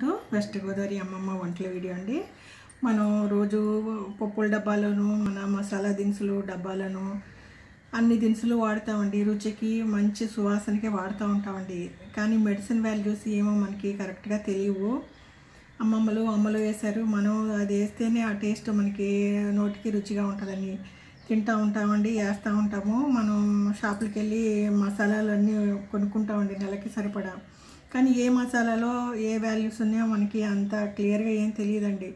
to west Godavari అమ్మమ్మ వంటల video అండి మనం రోజు పప్పుల డబ్బాలను మన మసాలా దినుసులు డబ్బాలను అన్ని దినుసులు వాడతామండి రుచికి మంచి సువాసనకి వాడుతూ ఉంటామండి కానీ మెడిసిన్ వాల్యూస్ ఏమో మనకి కరెక్ట్గా తెలియవు అమ్మమ్మలు అమ్మలు వేశారు మనం అది వేస్తేనే ఆ టేస్ట్ మనకి నోటికి రుచిగా ఉంటుందని తింటూ ఉంటామండి వేస్తూ ఉంటాము మనం షాపులకి వెళ్ళి మసాలాలు అన్నీ కొనుక్కుంటామండి నెలకి సరిపడా కానీ ఏ మసాలాలో ఏ వాల్యూస్ ఉన్నాయో మనకి అంత క్లియర్గా ఏం తెలియదండి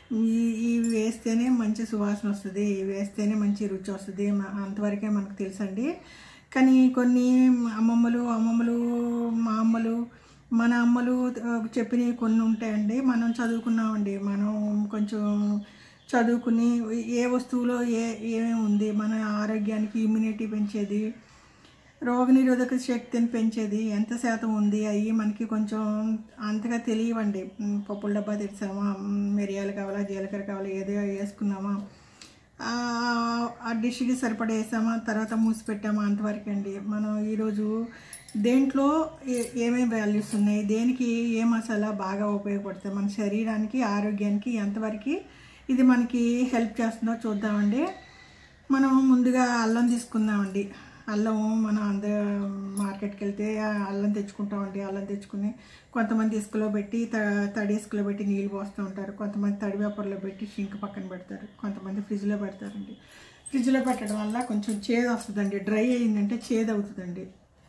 ఈ ఇవి వేస్తేనే మంచి సువాసన వస్తుంది ఇవి వేస్తేనే మంచి రుచి వస్తుంది మ- అంతవరకే మనకు తెలుసండి కానీ కొన్ని అమ్మమ్మలు అమ్మమ్మలు మా అమ్మలు మన అమ్మలు ఆ, చెప్పినవి కొన్ని ఉంటాయండి మనం చదువుకున్నామండి మనం కొంచెం చదువుకుని ఏ వస్తువులో ఏ ఏమేమి ఉంది మన ఆరోగ్యానికి ఇమ్యూనిటీ పెంచేది రోగనిరోధక శక్తిని పెంచేది ఎంత శాతం ఉంది అవి మనకి కొంచెం అంతగా తెలియవండి ఉమ్, పప్పుల డబ్బా తెచ్చామా ఉమ్, మిరియాలు కావాలా జీలకర్ర కావాలా ఏదో వేసుకున్నామా ఆ, ఆ డిష్కి సరిపడా వేసామా తర్వాత మూసి పెట్టామా అంతవరకు అండి మనం ఈరోజు దేంట్లో ఏ- ఏమేమి వాల్యూస్ ఉన్నాయి దేనికి ఏ మసాలా బాగా ఉపయోగపడుతుంది మన శరీరానికి ఆరోగ్యానికి ఎంతవరకు ఇది మనకి హెల్ప్ చేస్తుందో చూద్దామండి మనం ముందుగా అల్లం తీసుకుందామండి అల్లం మనం అందరూ మార్కెట్కి వెళ్తే ఆ అల్లం తెచ్చుకుంటామండి అల్లం తెచ్చుకుని కొంతమంది ఇసుకలో పెట్టి త తడి ఇసుకలో పెట్టి నీళ్ళు పోస్తూ ఉంటారు కొంతమంది తడి పేపర్లో పెట్టి షింక్ పక్కన పెడతారు కొంతమంది ఫ్రిడ్జ్లో పెడతారండి ఫ్రిడ్జ్లో పెట్టడం వల్ల కొంచెం చేదు వస్తుందండి డ్రై అయిందంటే చేదు అవుతుందండి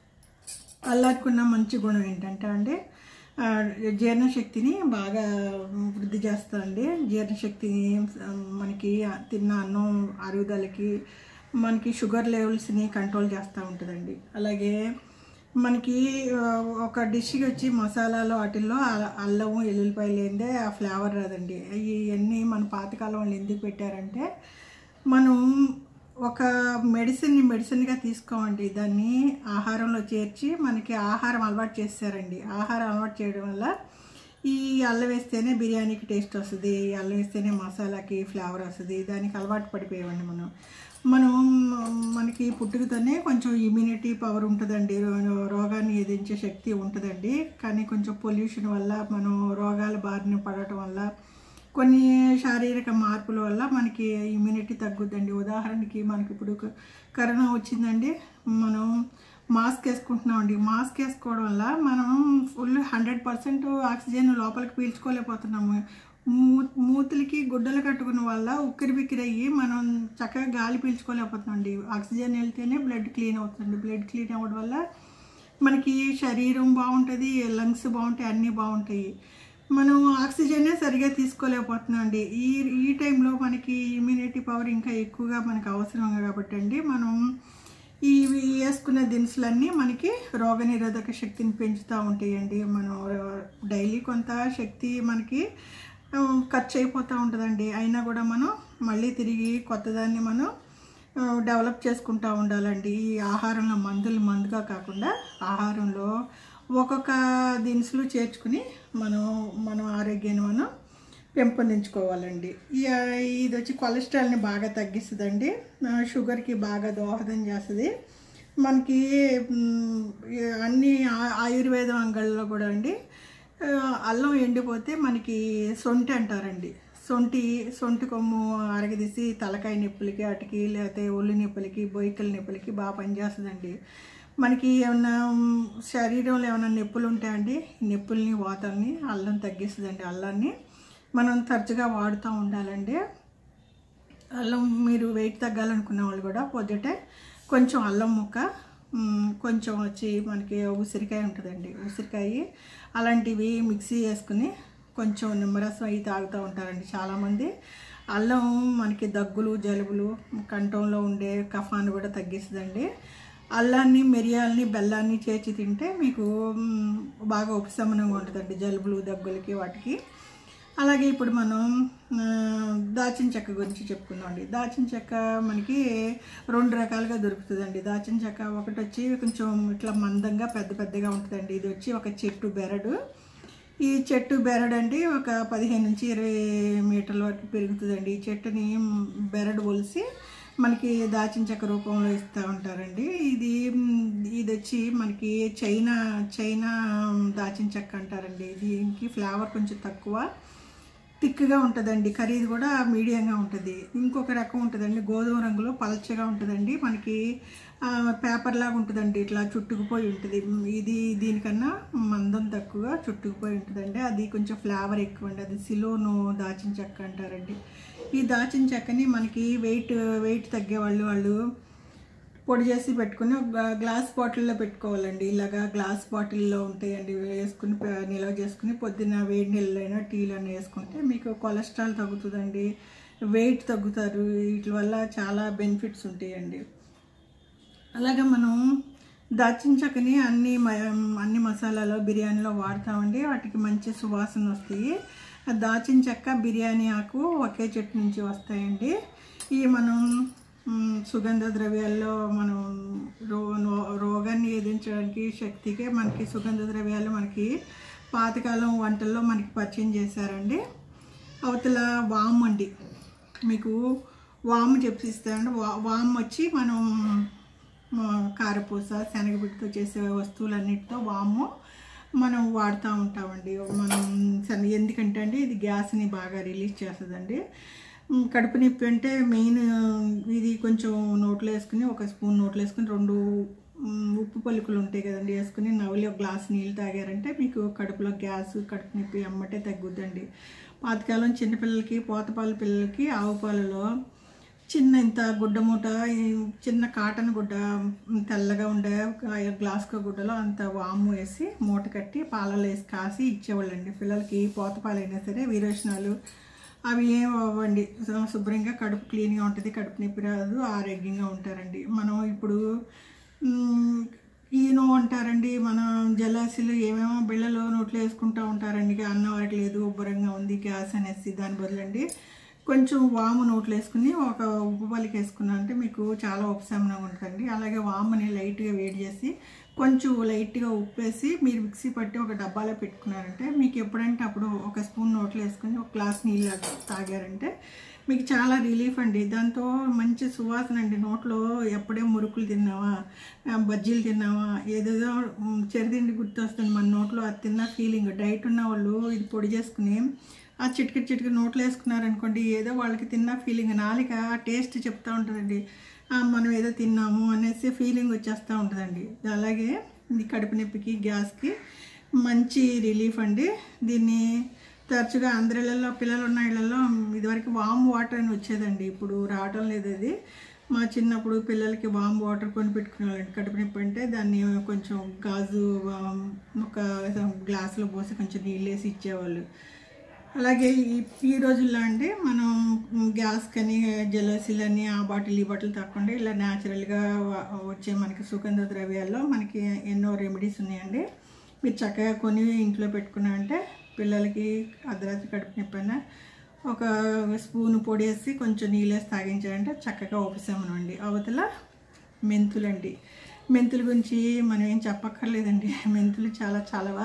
అల్లాడుకున్న మంచి గుణం ఏంటంటే అండి ఆ, జీర్ణశక్తిని బాగా వృద్ధి చేస్తుందండి జీర్ణశక్తిని ఆ, మనకి తిన్న అన్నం అరుగుదలకి మనకి షుగర్ లెవెల్స్ని కంట్రోల్ చేస్తూ ఉంటుందండి అలాగే మనకి ఆ, ఒక డిష్కి వచ్చి మసాలాలు వాటిల్లో అ- అల్లం ఎల్లుల్లిపాయలు లేదే ఆ ఫ్లేవర్ రాదండి ఇవన్నీ మన పాతకాలం వాళ్ళు ఎందుకు పెట్టారంటే మనం ఒక మెడిసిన్ని మెడిసిన్గా తీసుకోమండి దాన్ని ఆహారంలో చేర్చి మనకి ఆహారం అలవాటు చేస్తారండి ఆహారం అలవాటు చేయడం వల్ల ఈ అల్లం వేస్తేనే బిర్యానీకి టేస్ట్ వస్తుంది ఈ అల్లం వేస్తేనే మసాలాకి ఫ్లేవర్ వస్తుంది దానికి అలవాటు పడిపోయామండి మనం మనం మనకి పుట్టుకతోనే కొంచెం ఇమ్యూనిటీ పవర్ ఉంటుందండి రో- రోగాన్ని ఎదిరించే శక్తి ఉంటుందండి కానీ కొంచెం పొల్యూషన్ వల్ల మనం రోగాల బారిన పడటం వల్ల కొన్ని శారీరక మార్పుల వల్ల మనకి ఇమ్యూనిటీ తగ్గుద్దండి ఉదాహరణకి మనకి ఇప్పుడు క- కరోనా వచ్చిందండి మనం మాస్క్ వేసుకుంటున్నామండి మాస్క్ వేసుకోవడం వల్ల మనం ఫుల్ హండ్రెడ్ పర్సెంట్ ఆక్సిజన్ లోపలికి పీల్చుకోలేకపోతున్నాము మూ మూతులకి గుడ్డలు కట్టుకున్న వల్ల ఉక్కిరి బిక్కిరి అయ్యి మనం చక్కగా గాలి పీల్చుకోలేకపోతున్నామండి ఆక్సిజన్ వెళ్తేనే బ్లడ్ క్లీన్ అవుతుంది బ్లడ్ క్లీన్ అవ్వడం వల్ల మనకి శరీరం బాగుంటుంది లంగ్స్ బాగుంటాయి అన్నీ బాగుంటాయి మనం ఆక్సిజనే సరిగా తీసుకోలేకపోతున్నాం అండి ఈ ఈ టైంలో మనకి ఇమ్యూనిటీ పవర్ ఇంకా ఎక్కువగా మనకు అవసరం కాబట్టి అండి మనం ఇవి వేసుకునే దినుసులన్నీ మనకి రోగనిరోధక శక్తిని పెంచుతూ ఉంటాయండి మనం డైలీ కొంత శక్తి మనకి ఆ, ఖర్చు అయిపోతూ ఉంటుందండి అయినా కూడా మనం మళ్ళీ తిరిగి కొత్తదాన్ని మనం ఆ, డెవలప్ చేసుకుంటూ ఉండాలండి ఈ ఆహారంలో మందులు మందుగా కాకుండా ఆహారంలో ఒక్కొక్క దినుసులు చేర్చుకుని మనం మన ఆరోగ్యాన్ని మనం పెంపొందించుకోవాలండి ఈ ఇది వచ్చి కొలెస్ట్రాల్ని బాగా తగ్గిస్తుందండి ఆ, షుగర్కి బాగా దోహదం చేస్తుంది మనకి మ్, ఈ అన్ని ఆ- ఆయుర్వేదం అంగళ్ళలో కూడా అండి ఆ, అల్లం ఎండిపోతే మనకి సొంటి అంటారండి సొంటి సొంటి కొమ్ము అరగదీసి తలకాయ నొప్పులకి అటుకి లేకపోతే ఒళ్ళు నొప్పులకి బొయ్యికల నొప్పులకి బాగా పనిచేస్తుందండి మనకి ఏమన్నా మ్, శరీరంలో ఏమైనా నొప్పులు ఉంటాయండి ఈ నొప్పుల్ని వాతల్ని అల్లం తగ్గిస్తుందండి అల్లాన్ని మనం తరచుగా వాడుతూ ఉండాలండి అల్లం మీరు వెయిట్ తగ్గాలనుకున్న వాళ్ళు కూడా పొద్దుటే కొంచెం అల్లం ముక్క మ్, కొంచెం వచ్చి మనకి ఉసిరికాయ ఉంటుందండి ఉసిరికాయ అలాంటివి మిక్సీ వేసుకుని కొంచెం నిమ్మరసం అవి తాగుతూ ఉంటారండి చాలామంది అల్లం మనకి దగ్గులు జలుబులు కంఠంలో ఉండే కఫాన్ని కూడా తగ్గిస్తుందండి అల్లాన్ని మిరియాలని బెల్లాన్ని చేర్చి తింటే మీకు మ్, బాగా ఉపశమనంగా ఉంటుందండి జలుబులు దగ్గులకి వాటికి అలాగే ఇప్పుడు మనం ఆ, దాచిన చెక్క గురించి చెప్పుకుందామండి దాచిన చెక్క మనకి రెండు రకాలుగా దొరుకుతుందండి దాచిన చెక్క ఒకటి వచ్చి కొంచెం ఇట్లా మందంగా పెద్ద పెద్దగా ఉంటుందండి ఇది వచ్చి ఒక చెట్టు బెరడు ఈ చెట్టు బెరడు అండి ఒక పదిహేను నుంచి ఇరవై మీటర్ల వరకు పెరుగుతుందండి ఈ చెట్టుని బెరడు ఒలిసి మనకి దాచిన చెక్క రూపంలో ఇస్తూ ఉంటారండి ఇది మ్, ఇది వచ్చి మనకి చైనా చైనా దాచిన చెక్క అంటారండి దీనికి ఫ్లేవర్ కొంచెం తక్కువ థిక్గా ఉంటుందండి ఖరీదు కూడా మీడియంగా ఉంటుంది ఇంకొక రకం ఉంటుందండి గోధుమ రంగులో పలచగా ఉంటుందండి మనకి ఆ, పేపర్ లాగా ఉంటుందండి ఇట్లా చుట్టుకుపోయి ఉంటుంది ఇది దీనికన్నా మందం తక్కువ చుట్టుకుపోయి ఉంటుందండి అది కొంచెం ఫ్లేవర్ ఎక్కువ అండి అది సిలోను దాచిన చెక్క అంటారండి ఈ దాచిన చెక్కని మనకి వెయిట్ వెయిట్ తగ్గేవాళ్ళు వాళ్ళు పొడి చేసి పెట్టుకుని ఒక గ్లా- గ్లాస్ బాటిల్లో పెట్టుకోవాలండి ఇలాగా గ్లాస్ బాటిల్లో ఉంటాయండి వేసుకుని ప- నిల్వ చేసుకుని పొద్దున్న వేడి నీళ్ళైనా టీలైనా వేసుకుంటే మీకు కొలెస్ట్రాల్ తగ్గుతుందండి వెయిట్ తగ్గుతారు వీటి వల్ల చాలా బెనిఫిట్స్ ఉంటాయండి అలాగే మనం దాచిన చెక్కని అన్ని మ- అన్ని మసాలాలో బిర్యానీలో వాడతామండి వాటికి మంచి సువాసన వస్తాయి ఆ దాచిన చెక్క బిర్యానీ ఆకు ఒకే చెట్టు నుంచి వస్తాయండి ఈ మనం మ్, సుగంధ ద్రవ్యాల్లో మనం రో నో- రోగాన్ని ఎదిరించడానికి శక్తికే మనకి సుగంధ ద్రవ్యాలు మనకి పాతకాలం వంటల్లో మనకి పరిచయం చేశారండి అవతల వామ్ అండి మీకు వాము చెప్పిస్తానండి వా వామ్ వచ్చి మనం ఆ, కారపూస శనగపిడితో చేసే వస్తువులన్నిటితో వాము మనం వాడుతూ ఉంటామండి మనం శన- ఎందుకంటే అండి ఇది గ్యాస్ని బాగా రిలీజ్ చేస్తుందండి ఉమ్, కడుపు నొప్పి అంటే మెయిన్ ఇది కొంచెం నోట్లో వేసుకుని ఒక స్పూన్ నోట్లో వేసుకుని రెండు ఉమ్, ఉప్పు పలుకులు ఉంటాయి కదండి వేసుకుని నవ్వులి ఒక గ్లాస్ నీళ్ళు తాగారంటే మీకు కడుపులో గ్యాస్ కడుపు నొప్పి అమ్మటే తగ్గుద్దండి పాతకాలం చిన్నపిల్లలకి పోతపాల పిల్లలకి ఆవు పాలలో చిన్న ఇంత గుడ్డ మూట ఈ చిన్న కాటన్ గుడ్డ ఉమ్, తెల్లగా ఉండే ఒక గ్లాస్కో గుడ్డలో అంత వాము వేసి మూట కట్టి పాలలో వేసి కాసి ఇచ్చేవాళ్ళండి పిల్లలకి పోత పాలైనా సరే వీరోచనాలు అవి ఏం అవ్వండి శు- శుభ్రంగా కడుపు క్లీన్గా ఉంటుంది కడుపు నొప్పి రాదు ఆరోగ్యంగా ఉంటారండి మనం ఇప్పుడు ఉమ్, ఈనో అంటారండి మన జలాశీలు ఏమేమో బిళ్ళలు నోట్లో వేసుకుంటూ ఉంటారండి ఇక అన్నం అరగలేదు ఉబ్బరంగా ఉంది గ్యాస్ అనేసి దాని బదులండి కొంచెం వాము నోట్లో వేసుకుని ఒక ఉప్పు పలికి వేసుకున్నా అంటే మీకు చాలా ఉపశమనం ఉంటుంది అలాగే వాముని లైట్గా వేడి చేసి కొంచెం లైట్గా ఉప్పు వేసి మీరు మిక్సీ పట్టి ఒక డబ్బాలో పెట్టుకున్నారంటే మీకు ఎప్పుడంటే అప్పుడు ఒక స్పూన్ నోట్లో వేసుకుని ఒక గ్లాస్ నీళ్ళు తాగారంటే మీకు చాలా రిలీఫ్ అండి దాంతో మంచి సువాసన అండి నోట్లో ఎప్పుడే మురుకులు తిన్నావా ఆ, బజ్జీలు తిన్నావా ఏదేదో ఉమ్, చెరిదిండి గుర్తొస్తుంది మన నోట్లో అది తిన్న ఫీలింగ్ డైట్ ఉన్న వాళ్ళు ఇది పొడి చేసుకుని ఆ చిటికి చిటికి నోట్లో వేసుకున్నారనుకోండి ఏదో వాళ్ళకి తిన్న ఫీలింగ్ నాలిక టేస్ట్ చెప్తూ ఉంటుందండి ఆ, మనం ఏదో తిన్నాము అనేసి ఫీలింగ్ వచ్చేస్తూ ఉంటుందండి అలాగే ఇది కడుపు నొప్పికి గ్యాస్కి మంచి రిలీఫ్ అండి దీన్ని తరచుగా అందరిళ్ళల్లో పిల్లలు ఉన్న ఇళ్ళల్లో ఇదివరకు వామ్ వాటర్ అని వచ్చేదండి ఇప్పుడు రావటం లేదు అది మా చిన్నప్పుడు పిల్లలకి వామ్ వాటర్ కొని పెట్టుకునేవాళ్ళండి కడుపు నొప్పి అంటే దాన్ని కొంచెం గాజు వామ్ ఒక గ్లాసులో పోసి కొంచెం నీళ్ళు వేసి ఇచ్చేవాళ్ళు అలాగే ఈ ఈ రోజుల్లో అండి మనం గ్యాస్ కని జలసీలని ఆ బాటిల్ ఈ బాటిల్ తప్పకుండా ఇలా న్యాచురల్గా వచ్చే మనకి సుగంధ ద్రవ్యాల్లో మనకి ఎన్నో రెమెడీస్ ఉన్నాయండి మీరు చక్కగా కొని ఇంట్లో పెట్టుకున్నారంటే పిల్లలకి అర్ధరాత్రి కడుపు నొప్పి అయినా ఒక స్పూన్ పొడి వేసి కొంచెం నీళ్ళు వేసి తాగించారంటే చక్కగా ఉపశమనం అండి అవతల మెంతులండి మెంతుల గురించి మనం ఏం చెప్పక్కర్లేదండి మెంతులు చాలా చలవ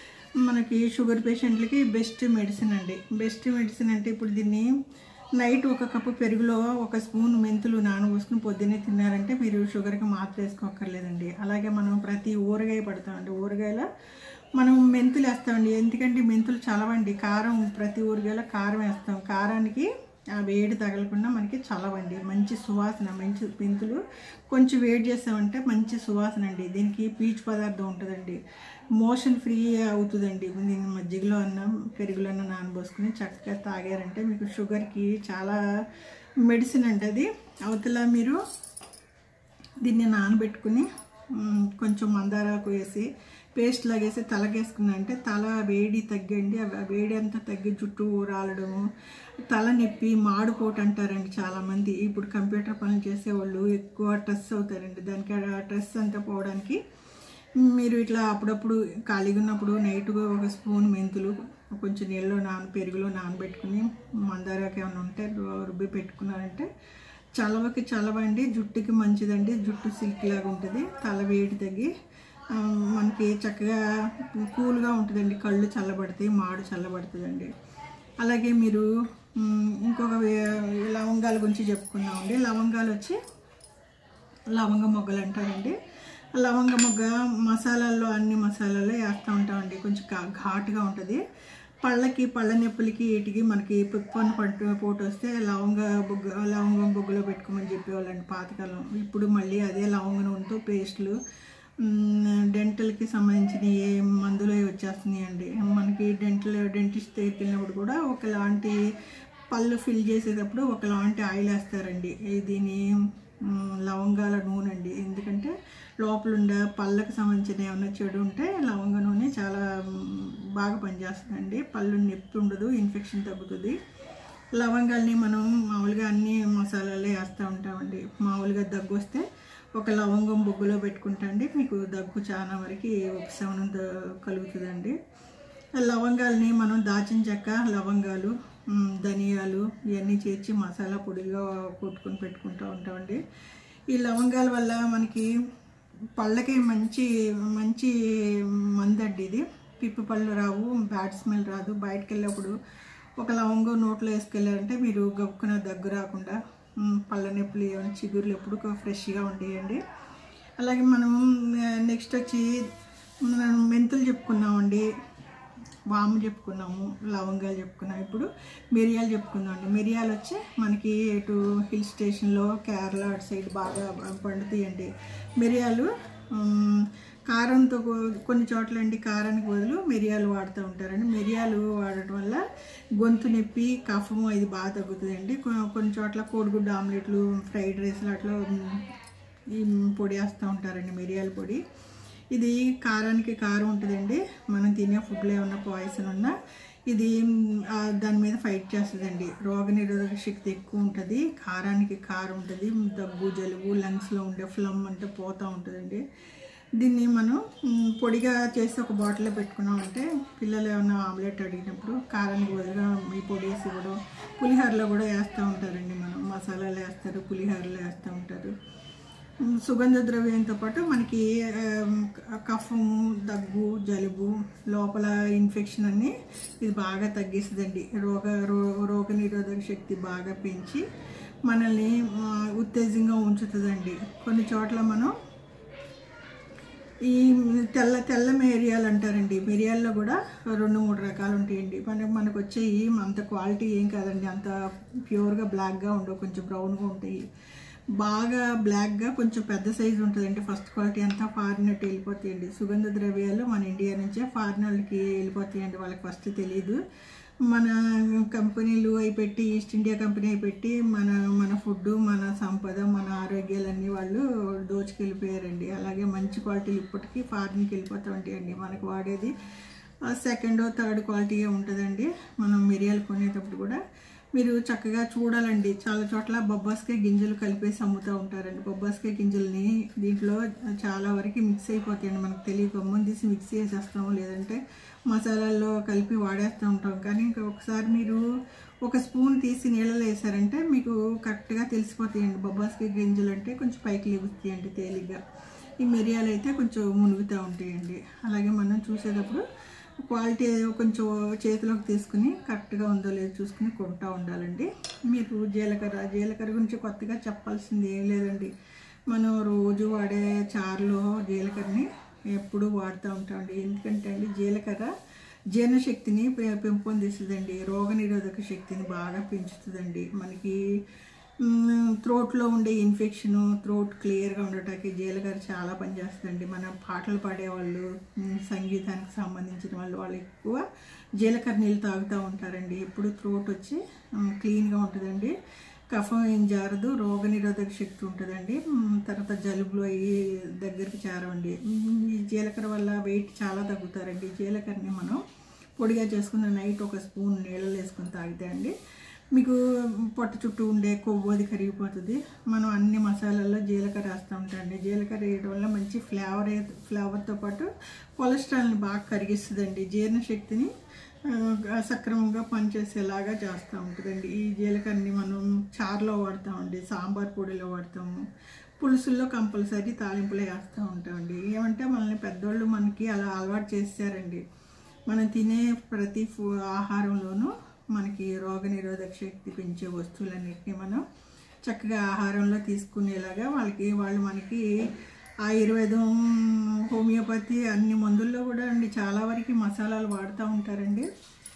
మనకి షుగర్ పేషెంట్లకి బెస్ట్ మెడిసిన్ అండి బెస్ట్ మెడిసిన్ అంటే ఇప్పుడు దీన్ని నైట్ ఒక కప్పు పెరుగులో ఒక స్పూన్ మెంతులు నానబోసుకుని పొద్దున్నే తిన్నారంటే మీరు షుగర్కి మాత్ర వేసుకోక్కర్లేదండి అలాగే మనం ప్రతి ఊరగాయ పడతామండి ఊరగాయలో మనం మెంతులు వేస్తామండి ఎందుకంటే మెంతులు చలవండి కారం ప్రతి ఊరగాయలో కారం వేస్తాం కారానికి ఆ వేడి తగలకుండా మనకి చలవండి మంచి సువాసన మంచి మెంతులు కొంచెం వేడి చేస్తామంటే మంచి సువాసన అండి దీనికి పీచు పదార్థం ఉంటుందండి మోషన్ ఫ్రీ అవుతుందండి దీన్ని మజ్జిగలో అన్న పెరుగులో అన్న నానబోసుకుని చక్కగా తాగారంటే మీకు షుగర్కి చాలా మెడిసిన్ అండి అది అవతల మీరు దీన్ని నానబెట్టుకుని మ్, కొంచెం మందారాకు వేసి పేస్ట్ లాగేసి తలకేసుకున్నా అంటే తల వేడి తగ్గండి ఆ వేడి అంతా తగ్గి జుట్టు రాలడము తల నొప్పి మాడుకోట అంటారండి చాలామంది ఇప్పుడు కంప్యూటర్ పనులు చేసేవాళ్ళు ఎక్కువ స్ట్రెస్ అవుతారండి దానికి ఆ స్ట్రెస్ అంతా పోవడానికి మీరు ఇట్లా అప్పుడప్పుడు ఖాళీగా ఉన్నప్పుడు నైట్గా ఒక స్పూన్ మెంతులు కొంచెం నీళ్ళలో నాన పెరుగులో నానబెట్టుకుని మందారాకు ఏమైనా ఉంటే రు- రుబ్బి పెట్టుకున్నారంటే చలవకి చలవ అండి జుట్టుకి మంచిదండి జుట్టు సిల్క్ లాగా ఉంటుంది తల వేడి తగ్గి ఆ, మనకి చక్కగా కూల్గా ఉంటుందండి కళ్ళు చల్లబడతాయి మాడు చల్లబడుతుందండి అలాగే మీరు మ్, ఇంకొక వే- లవంగాల గురించి చెప్పుకున్నామండి లవంగాలు వచ్చి లవంగ మొగ్గలు అంటారండి లవంగ మొగ్గ మసాలాల్లో అన్ని మసాలాల్లో వేస్తూ ఉంటామండి కొంచెం ఘా- ఘాటుగా ఉంటుంది పళ్ళకి పళ్ళ నొప్పులకి వీటికి మనకి పిప్పని పట్టు పోటు వస్తే లవంగ బొగ్గ లవంగం బొగ్గులో పెట్టుకోమని చెప్పేవాళ్ళండి పాతకాలం ఇప్పుడు మళ్ళీ అదే లవంగ నూనెతో పేస్టులు మ్, డెంటల్కి సంబంధించిన ఏ మందులు అవి వచ్చేస్తున్నాయండి మనకి డెంటల్ డెంటిస్ట్ దగ్గరికి వెళ్ళినప్పుడు కూడా ఒకలాంటి పళ్ళు ఫిల్ చేసేటప్పుడు ఒకలాంటి ఆయిల్ వేస్తారండి ఇది దీని మ్, లవంగాల నూనె అండి ఎందుకంటే లోపల ఉండే పళ్ళకి సంబంధించిన ఏమైనా చెడు ఉంటే లవంగ నూనె చాలా మ్, బాగా పనిచేస్తుందండి పళ్ళు నొప్పి ఉండదు ఇన్ఫెక్షన్ తగ్గుతుంది లవంగాల్ని మనం మామూలుగా అన్ని మసాలాలు వేస్తూ ఉంటామండి మామూలుగా దగ్గు వస్తే ఒక లవంగం బొగ్గులో పెట్టుకుంటా అండి మీకు దగ్గు చాలా వరకు ఉపశమనం ద- కలుగుతుందండి లవంగాల్ని మనం దాచిన చెక్క లవంగాలు మ్, ధనియాలు ఇవన్నీ చేర్చి మసాలా పొడిగా కొట్టుకొని పెట్టుకుంటూ ఉంటామండి ఈ లవంగాల వల్ల మనకి పళ్ళకి మంచి మంచి మందండి ఇది పిప్పి పళ్ళు రావు బ్యాడ్ స్మెల్ రాదు బయటకు వెళ్ళినప్పుడు ఒక లవంగం నోట్లో వేసుకెళ్ళారంటే మీరు గబుక్కున దగ్గు రాకుండా మ్, పళ్ళ నొప్పులు ఏమైనా చిగుర్లు ఎప్పుడు ఫ్రెష్గా ఉండేయండి అలాగే మనం నెక్స్ట్ వచ్చి మనం మెంతులు చెప్పుకున్నామండి వాము చెప్పుకున్నాము లవంగాలు చెప్పుకున్నాం ఇప్పుడు మిరియాలు చెప్పుకుందామండి మిరియాలు వచ్చి మనకి ఇటు హిల్ స్టేషన్లో కేరళ అటు సైడ్ బాగా పండుతాయండి మిరియాలు ఉమ్, కారంతో కూ- కొన్ని చోట్ల అండి కారానికి బదులు మిరియాలు వాడుతూ ఉంటారండి మిరియాలు వాడటం వల్ల గొంతు నొప్పి కఫము ఇది బాగా తగ్గుతుందండి కొ- కొన్ని చోట్ల కోడిగుడ్డు ఆమ్లెట్లు ఫ్రైడ్ రైస్లు అట్లా ఉమ్, ఈ పొడి వేస్తూ ఉంటారండి మిరియాల పొడి ఇది కారానికి కారం ఉంటుందండి మనం తినే ఫుడ్లో ఏమన్నా పాయిజన్ ఉన్నా ఇది మ్, ఆ, దాని మీద ఫైట్ చేస్తుందండి రోగ నిరోధక శక్తి ఎక్కువ ఉంటుంది కారానికి కారం ఉంటుంది దగ్గు జలుబు లంగ్స్లో ఉండే ఫ్లమ్ అంటే పోతూ ఉంటుందండి దీన్ని మనం మ్, పొడిగా చేసి ఒక బాటిల్లో పెట్టుకున్నామంటే పిల్లలు ఏమైనా ఆమ్లెట్ అడిగినప్పుడు కారానికి బదులుగా ఈ పొడి వేసి ఇవ్వడం పులిహోరలో కూడా వేస్తూ ఉంటారండి మనం మసాలాలు వేస్తారు పులిహోరలో వేస్తూ ఉంటారు మ్, సుగంధ ద్రవ్యంతో పాటు మనకి ఆమ్, కఫము దగ్గు జలుబు లోపల ఇన్ఫెక్షన్ అన్ని ఇది బాగా తగ్గిస్తుందండి రోగ రో రోగ నిరోధక శక్తి బాగా పెంచి మనల్ని ఆ, ఉత్తేజంగా ఉంచుతుందండి కొన్ని చోట్ల మనం ఈ తెల్ల తెల్ల మిరియాలు అంటారండి మిరియాల్లో కూడా రెండు మూడు రకాలు ఉంటాయండి మనకు మనకు వచ్చేవి అంత క్వాలిటీ ఏం కాదండి అంత ప్యూర్గా బ్లాక్గా ఉండవు కొంచెం బ్రౌన్గా ఉంటాయి బాగా బ్లాక్గా కొంచెం పెద్ద సైజు ఉంటుందండి ఫస్ట్ క్వాలిటీ అంతా ఫారిన్ అటు వెళ్ళిపోతాయండి సుగంధ ద్రవ్యాలు మన ఇండియా నుంచే ఫారిన్ వాళ్ళకి వెళ్ళిపోతాయండి వాళ్ళకి ఫస్ట్ తెలియదు మన కంపెనీలు అవి పెట్టి ఈస్ట్ ఇండియా కంపెనీ అవి పెట్టి మన మన ఫుడ్ మన సంపద మన ఆరోగ్యాలన్నీ వాళ్ళు దోచుకెళ్ళిపోయారండి అలాగే మంచి క్వాలిటీలు ఇప్పటికీ ఫారిన్కి వెళ్ళిపోతూ ఉంటాయండి మనకు వాడేది సెకండ్ థర్డ్ క్వాలిటీ ఉంటుందండి మనం మిరియాలు కొనేటప్పుడు కూడా మీరు చక్కగా చూడాలండి చాలా చోట్ల బొబ్బాస్కాయ గింజలు కలిపేసి అమ్ముతూ ఉంటారండి బొబ్బాస్కాయ గింజల్ని దీంట్లో చాలా వరకు మిక్స్ అయిపోతాయండి మనకు తెలియక గమ్మున తీసి మిక్స్ చేసేస్తాము లేదంటే మసాలాల్లో కలిపి వాడేస్తూ ఉంటాం కానీ ఇంకా ఒకసారి మీరు ఒక స్పూన్ తీసి నీళ్ళలో వేసారంటే మీకు కరెక్ట్గా తెలిసిపోతాయండి బొబ్బాస్కాయ గింజలు అంటే కొంచెం పైకి లెగుస్తాయండి తేలిగ్గా ఈ మిరియాలు అయితే కొంచెం మునుగుతూ ఉంటాయండి అలాగే మనం చూసేటప్పుడు క్వాలిటీ కొంచెం చేతిలోకి తీసుకుని కరెక్ట్గా ఉందో లేదో చూసుకుని కొంటూ ఉండాలండి మీరు జీలకర్ర జీలకర్ర గురించి కొత్తగా చెప్పాల్సింది ఏం లేదండి మనం రోజు వాడే చారులో జీలకర్రని ఎప్పుడూ వాడుతూ ఉంటామండి ఎందుకంటే అండి జీలకర్ర జీర్ణశక్తిని పె- పెంపొందిస్తుందండి రోగనిరోధక శక్తిని బాగా పెంచుతుందండి మనకి త్రోట్లో ఉండే ఇన్ఫెక్షను త్రోట్ క్లియర్గా ఉండటానికి జీలకర్ర చాలా పనిచేస్తుందండి మన పాటలు పాడేవాళ్ళు మ్, సంగీతానికి సంబంధించిన వాళ్ళు వాళ్ళు ఎక్కువ జీలకర్ర నీళ్ళు తాగుతూ ఉంటారండి ఎప్పుడు త్రోట్ వచ్చి మ్, క్లీన్గా ఉంటుందండి కఫం ఏం జారదు రోగనిరోధక శక్తి ఉంటుందండి మ్, తర్వాత జలుబులు అయ్యి దగ్గరికి చేరవండి మ్, ఈ జీలకర్ర వల్ల వెయిట్ చాలా తగ్గుతారండి జీలకర్రని మనం పొడిగా చేసుకున్న నైట్ ఒక స్పూన్ నీళ్ళలో వేసుకొని తాగితే అండి మీకు పొట్ట చుట్టూ ఉండే కొవ్వు అది కరిగిపోతుంది మనం అన్ని మసాలాల్లో జీలకర్ర వేస్తూ ఉంటామండి జీలకర్ర వేయడం వల్ల మంచి ఫ్లేవర్ ఫ్లేవర్తో పాటు కొలెస్ట్రాల్ని బాగా కరిగిస్తుందండి జీర్ణశక్తిని ఆ, సక్రమంగా పనిచేసేలాగా చేస్తూ ఉంటుందండి ఈ జీలకర్రని మనం చారులో వాడతామండి సాంబార్ పొడిలో వాడతాము పులుసుల్లో కంపల్సరీ తాలింపులో వేస్తూ ఉంటామండి ఏమంటే మనల్ని పెద్దోళ్ళు మనకి అలా అలవాటు చేశారండి మనం తినే ప్రతి ఫు ఆహారంలోనూ మనకి రోగ నిరోధక శక్తి పెంచే వస్తువులన్నిటిని మనం చక్కగా ఆహారంలో తీసుకునేలాగా వాళ్ళకి వాళ్ళు మనకి ఆయుర్వేదం హోమియోపతి అన్ని మందుల్లో కూడా అండి చాలా వరకు మసాలాలు వాడుతూ ఉంటారండి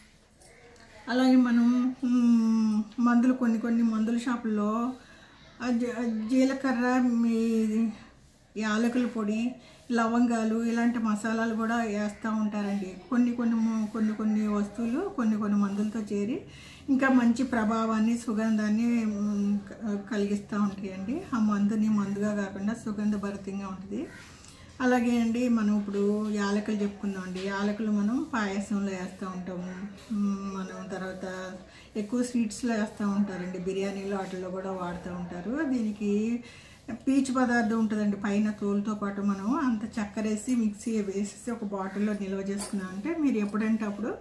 అలాగే మనం మ్, మందులు కొన్ని కొన్ని మందుల షాపుల్లో ఆ జీ- ఆ జీలకర్ర మీ యాలకుల పొడి లవంగాలు ఇలాంటి మసాలాలు కూడా వేస్తూ ఉంటారండి కొన్ని కొన్ని ము- కొన్ని కొన్ని వస్తువులు కొన్ని కొన్ని మందులతో చేరి ఇంకా మంచి ప్రభావాన్ని సుగంధాన్ని మ్, క- కలిగిస్తూ ఉంటాయండి ఆ మందుని మందుగా కాకుండా సుగంధభరితంగా ఉంటుంది అలాగే అండి మనం ఇప్పుడు యాలకులు చెప్పుకుందాం అండి యాలకులు మనం పాయసంలో వేస్తూ ఉంటాము మ్, మనం తర్వాత ఎక్కువ స్వీట్స్లో వేస్తూ ఉంటారండి బిర్యానీలో వాటిల్లో కూడా వాడుతూ ఉంటారు దీనికి పీచు పదార్థం ఉంటుందండి పైన తోలుతో పాటు మనం అంత చక్కెర వేసి మిక్సీ వేసేసి ఒక బాటిల్లో నిల్వ చేసుకున్నాం అంటే మీరు ఎప్పుడంటే అప్పుడు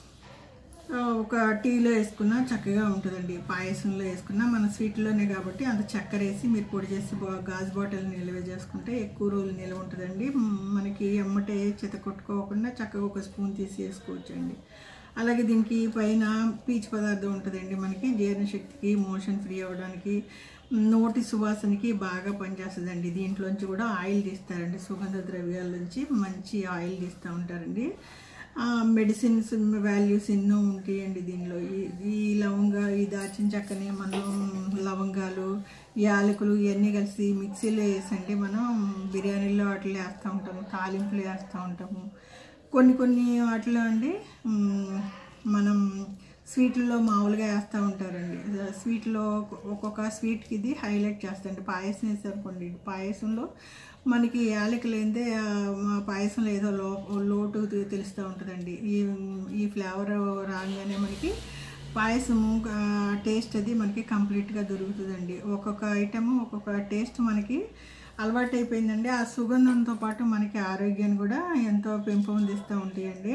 ఆ, ఒక టీలో వేసుకున్నా చక్కగా ఉంటుందండి పాయసంలో వేసుకున్నా మన స్వీట్లోనే కాబట్టి అంత చక్కెర వేసి మీరు పొడి చేసి బా- గాజు బాటిల్ నిల్వ చేసుకుంటే ఎక్కువ రోజులు నిల్వ ఉంటుందండి మ్, మనకి ఎమ్మటే చెత్త కొట్టుకోకుండా చక్కగా ఒక స్పూన్ తీసి వేసుకోవచ్చండి అలాగే దీనికి పైన పీచు పదార్థం ఉంటుందండి మనకి జీర్ణశక్తికి మోషన్ ఫ్రీ అవ్వడానికి నోటి సువాసనకి బాగా పనిచేస్తుందండి దీంట్లోంచి కూడా ఆయిల్ తీస్తారండి సుగంధ ద్రవ్యాల నుంచి మంచి ఆయిల్ తీస్తూ ఉంటారండి మెడిసిన్స్ వాల్యూస్ ఎన్నో ఉంటాయండి దీనిలో ఈ- ఈ లవంగా ఈ దాచిన చెక్కని మనం లవంగాలు యాలకులు ఇవన్నీ కలిసి మిక్సీలో వేసండి మనం బిర్యానీలో వాటిలో వేస్తూ ఉంటాము తాలింపులు వేస్తూ ఉంటాము కొన్ని కొన్ని వాటిలో అండి మ్, మనం స్వీట్లో మామూలుగా వేస్తూ ఉంటారండి స్వీట్లో ఒక్కొక్క స్వీట్కి ఇది హైలైట్ చేస్తాండి పాయసం వేసారనుకోండి పాయసంలో మనకి యాలకులు ఏందే ఆ, మా పాయసంలో ఏదో లో లోటు తె- తెలుస్తూ ఉంటుందండి ఈ ఈ ఫ్లేవర్ రాగానే మనకి పాయసము టేస్ట్ అది మనకి కంప్లీట్గా దొరుకుతుందండి ఒక్కొక్క ఐటమ్ ఒక్కొక్క టేస్ట్ మనకి అలవాటు అయిపోయిందండి ఆ సుగంధంతో పాటు మనకి ఆరోగ్యాన్ని కూడా ఎంతో పెంపొందిస్తూ ఉంటాయండి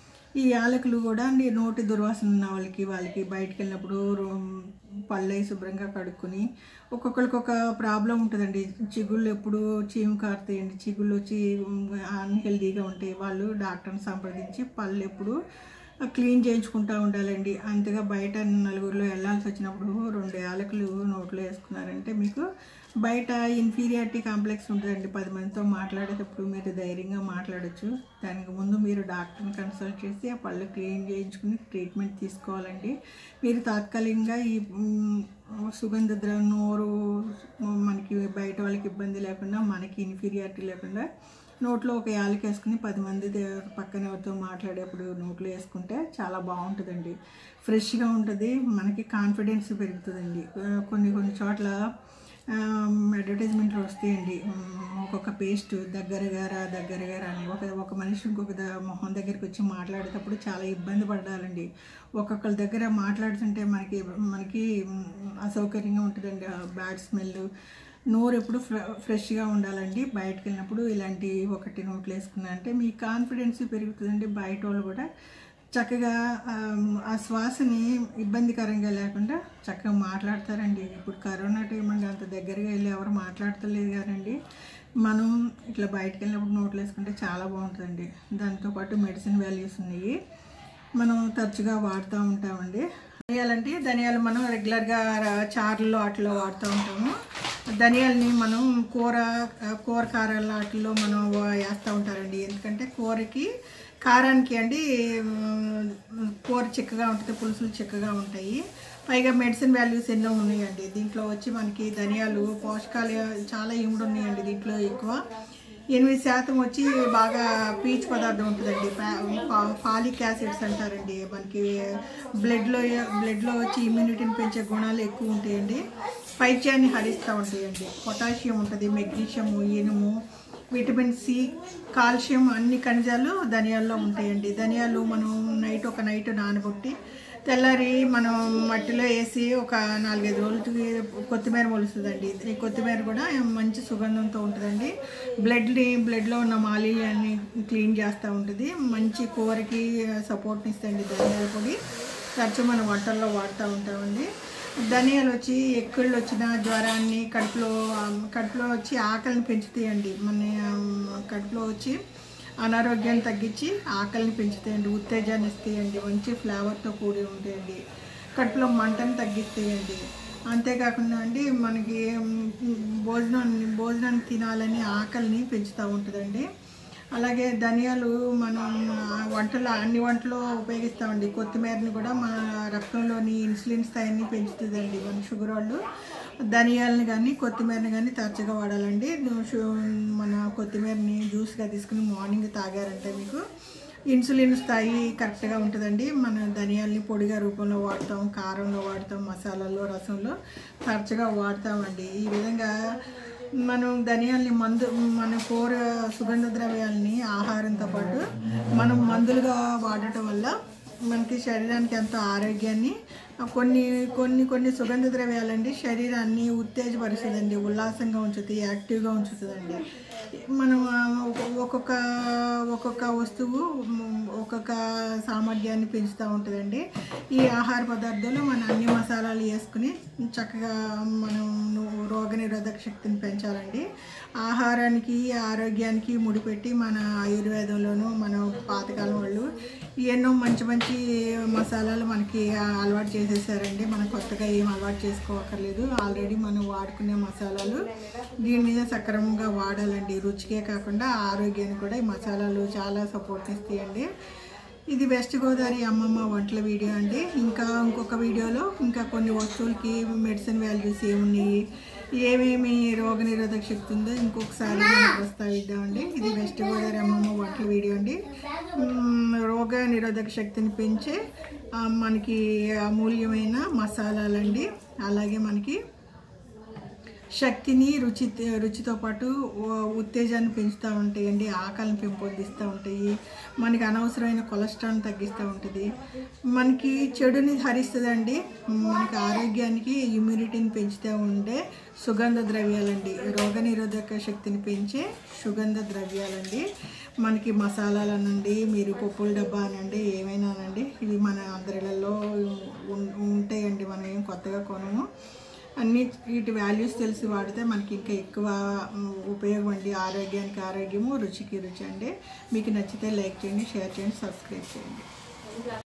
ఈ యాలకులు కూడా అండి నోటి దుర్వాసన ఉన్న వాళ్ళకి వాళ్ళకి బయటికి వెళ్ళినప్పుడు రో- పళ్ళై శుభ్రంగా కడుక్కొని ఒక్కొక్కరికి ఒక ప్రాబ్లం ఉంటుందండి చిగుళ్ళు ఎప్పుడు చీము కారుతాయండి చిగుళ్ళు వచ్చి అన్హెల్దీగా ఉంటాయి వాళ్ళు డాక్టర్ని సంప్రదించి పళ్ళు ఎప్పుడు క్లీన్ చేయించుకుంటూ ఉండాలండి అంతగా బయట నలుగురిలో వెళ్ళాల్సి వచ్చినప్పుడు రెండు యాలకులు నోట్లో వేసుకున్నారంటే మీకు బయట ఇన్ఫీరియారిటీ కాంప్లెక్స్ ఉంటుందండి పది మందితో మాట్లాడేటప్పుడు మీరు ధైర్యంగా మాట్లాడొచ్చు దానికి ముందు మీరు డాక్టర్ని కన్సల్ట్ చేసి ఆ పళ్ళు క్లీన్ చేయించుకుని ట్రీట్మెంట్ తీసుకోవాలండి మీరు తాత్కాలికంగా ఈ మ్, సుగంధ ద్రవ నోరు మనకి బయట వాళ్ళకి ఇబ్బంది లేకుండా మనకి ఇన్ఫీరియారిటీ లేకుండా నోట్లో ఒక యాలకి వేసుకుని పది మంది దే- పక్కన ఎవరితో మాట్లాడేప్పుడు నోట్లో వేసుకుంటే చాలా బాగుంటుందండి ఫ్రెష్గా ఉంటుంది మనకి కాన్ఫిడెన్స్ పెరుగుతుందండి ఆ, కొన్ని కొన్ని చోట్ల అడ్వర్టైజ్మెంట్లు వస్తాయండి ఉమ్, ఒక్కొక్క పేస్ట్ దగ్గరగా రా దగ్గరగా రా అని ఒక ఒక మనిషి ఇంకొక ద- మొహం దగ్గరికి వచ్చి మాట్లాడేటప్పుడు చాలా ఇబ్బంది పడాలండి ఒక్కొక్కరి దగ్గర మాట్లాడుతుంటే మనకి మనకి ఉమ్, అసౌకర్యంగా ఉంటుందండి బ్యాడ్ స్మెల్ నోరు ఎప్పుడు ఫ్రె ఫ్రెష్గా ఉండాలండి బయటకు వెళ్ళినప్పుడు ఇలాంటి ఒకటి నోట్లు వేసుకున్నారంటే మీ కాన్ఫిడెన్స్ పెరుగుతుందండి బయట వాళ్ళు కూడా చక్కగా ఆమ్, ఆ శ్వాసని ఇబ్బందికరంగా లేకుండా చక్కగా మాట్లాడతారండి ఇప్పుడు కరోనా టైం అండి అంత దగ్గరగా వెళ్ళి ఎవరు మాట్లాడతలేదు కానండి మనం ఇట్లా బయటకు వెళ్ళినప్పుడు నోట్లు వేసుకుంటే చాలా బాగుంటుందండి దాంతోపాటు మెడిసిన్ వాల్యూస్ ఉన్నాయి మనం తరచుగా వాడుతూ ఉంటామండి ధనియాలంటే ధనియాలు మనం రెగ్యులర్గా ర- చారుల్లో వాటిలో వాడుతూ ఉంటాము ధనియాలని మనం కూర కూర కారాల వాటిల్లో మనం వా- వేస్తూ ఉంటారండి ఎందుకంటే కూరకి కారానికి అండి ఉమ్, కూర చిక్కగా ఉంటుంది పులుసులు చిక్కగా ఉంటాయి పైగా మెడిసిన్ వాల్యూస్ ఎన్నో ఉన్నాయండి దీంట్లో వచ్చి మనకి ధనియాలు పోషకాలు చాలా ఇముడు ఉన్నాయండి దీంట్లో ఎక్కువ ఎనిమిది శాతం వచ్చి బాగా పీచు పదార్థం ఉంటుందండి ఫాలిక్ యాసిడ్స్ అంటారండి మనకి బ్లడ్లో బ్లడ్లో వచ్చి ఇమ్యూనిటీని పెంచే గుణాలు ఎక్కువ ఉంటాయండి పైత్యాన్ని హరిస్తూ ఉంటాయండి పొటాషియం ఉంటుంది మెగ్నీషియం ఇనుము విటమిన్ సి కాల్షియం అన్ని ఖనిజాలు ధనియాల్లో ఉంటాయండి ధనియాలు మనం నైట్ ఒక నైట్ నానబొట్టి తెల్లారి మనం మట్టిలో వేసి ఒక నాలుగైదు రోజులకి కొత్తిమీర మొలుస్తుందండి ఈ కొత్తిమీర కూడా మంచి సుగంధంతో ఉంటుందండి బ్లడ్ని బ్లడ్లో ఉన్న మాలిన్యాన్ని క్లీన్ చేస్తూ ఉంటుంది మంచి కూరకి సపోర్ట్ని ఇస్తుంది ధనియాల పొడి తరచు మనం వంటల్లో వాడుతూ ఉంటామండి ధనియాలు వచ్చి ఎక్కుళ్ళు వచ్చిన జ్వరాన్ని కడుపులో ఆమ్, కడుపులో వచ్చి ఆకలిని పెంచుతాయండి మన ఆమ్, కడుపులో వచ్చి అనారోగ్యాన్ని తగ్గించి ఆకలిని పెంచుతాయండి ఉత్తేజాన్ని ఇస్తాయండి మంచి ఫ్లేవర్తో కూడి ఉంటాయండి కడుపులో మంటను తగ్గిస్తాయండి అంతేకాకుండా అండి మనకి మ్, భోజనాన్ని భోజనాన్ని తినాలని ఆకలిని పెంచుతూ ఉంటుందండి అలాగే ధనియాలు మనం ఆ, వంటలో అన్ని వంటలో ఉపయోగిస్తామండి కొత్తిమీరని కూడా మన రక్తంలోని ఇన్సులిన్ స్థాయిని పెంచుతుందండి మన షుగర్ వాళ్ళు ధనియాలని కానీ కొత్తిమీరని కానీ తరచుగా వాడాలండి షు- మన కొత్తిమీరని జ్యూస్గా తీసుకుని మార్నింగ్ తాగారంటే మీకు ఇన్సులిన్ స్థాయి కరెక్ట్గా ఉంటుందండి మన ధనియాల్ని పొడిగా రూపంలో వాడతాం కారంలో వాడతాం మసాలాల్లో రసంలో తరచుగా వాడతామండి ఈ విధంగా మనం ధనియాల్ని మందు మన కూర సుగంధ ద్రవ్యాలని ఆహారంతో పాటు మనం మందులుగా వాడటం వల్ల మనకి శరీరానికి ఎంతో ఆరోగ్యాన్ని కొన్ని కొన్ని కొన్ని సుగంధ ద్రవ్యాలండి శరీరాన్ని ఉత్తేజపరుస్తుందండి ఉల్లాసంగా ఉంచుతుంది యాక్టివ్గా ఉంచుతుందండి మనం ఆ, ఒక్కొ- ఒక్కొక్క ఒక్కొక్క వస్తువు మ్, ఒక్కొక్క సామర్థ్యాన్ని పెంచుతూ ఉంటుందండి ఈ ఆహార పదార్థాలు మన అన్ని మసాలాలు వేసుకుని చక్కగా మనం రోగ నిరోధక శక్తిని పెంచాలండి ఆహారానికి ఆరోగ్యానికి ముడిపెట్టి మన ఆయుర్వేదంలోనూ మన పాతకాలం వాళ్ళు ఎన్నో మంచి మంచి మసాలాలు మనకి అలవాటు చేసేసారండి మనం కొత్తగా ఏం అలవాటు చేసుకోవక్కర్లేదు ఆల్రెడీ మనం వాడుకునే మసాలాలు దీని మీద సక్రమంగా వాడాలండి రుచికే కాకుండా ఆరోగ్యానికి కూడా ఈ మసాలాలు చాలా సపోర్ట్ ఇస్తాయండి ఇది వెస్ట్ గోదావరి అమ్మమ్మ వంటల వీడియో అండి ఇంకా ఇంకొక వీడియోలో ఇంకా కొన్ని వస్తువులకి మెడిసిన్ వాల్యూస్ ఏమున్నాయి ఏమేమి రోగ నిరోధక శక్తి ఉందో ఇంకొకసారి మనం ప్రస్తావిద్దామండి ఇది వెస్ట్ గోదావరి అమ్మమ్మ వంటల వీడియో అండి మ్మ్, రోగ నిరోధక శక్తిని పెంచే ఆ, మనకి అమూల్యమైన మసాలాలండి అలాగే మనకి శక్తిని రుచి రుచితో పాటు ఉ- ఉత్తేజాన్ని పెంచుతూ ఉంటాయండి ఆకలిని పెంపొందిస్తూ ఉంటాయి మనకి అనవసరమైన కొలెస్ట్రాల్ తగ్గిస్తూ ఉంటుంది మనకి చెడుని హరిస్తుందండి మనకి ఆరోగ్యానికి ఇమ్యూనిటీని పెంచుతూ ఉండే సుగంధ ద్రవ్యాలండి రోగ నిరోధక శక్తిని పెంచే సుగంధ ద్రవ్యాలండి మనకి మసాలాలనండి మీరు పప్పుల డబ్బా అనండి ఏమైనానండి ఇవి మన అందరిలలో ఉం- ఉంటాయండి మనం ఏం కొత్తగా కొనము అన్ని వీటి వాల్యూస్ తెలిసి వాడితే మనకి ఇంకా ఎక్కువ ఉమ్, ఉపయోగం అండి ఆరోగ్యానికి ఆరోగ్యము రుచికి రుచి అండి మీకు నచ్చితే లైక్ చేయండి షేర్ చేయండి సబ్స్క్రైబ్ చేయండి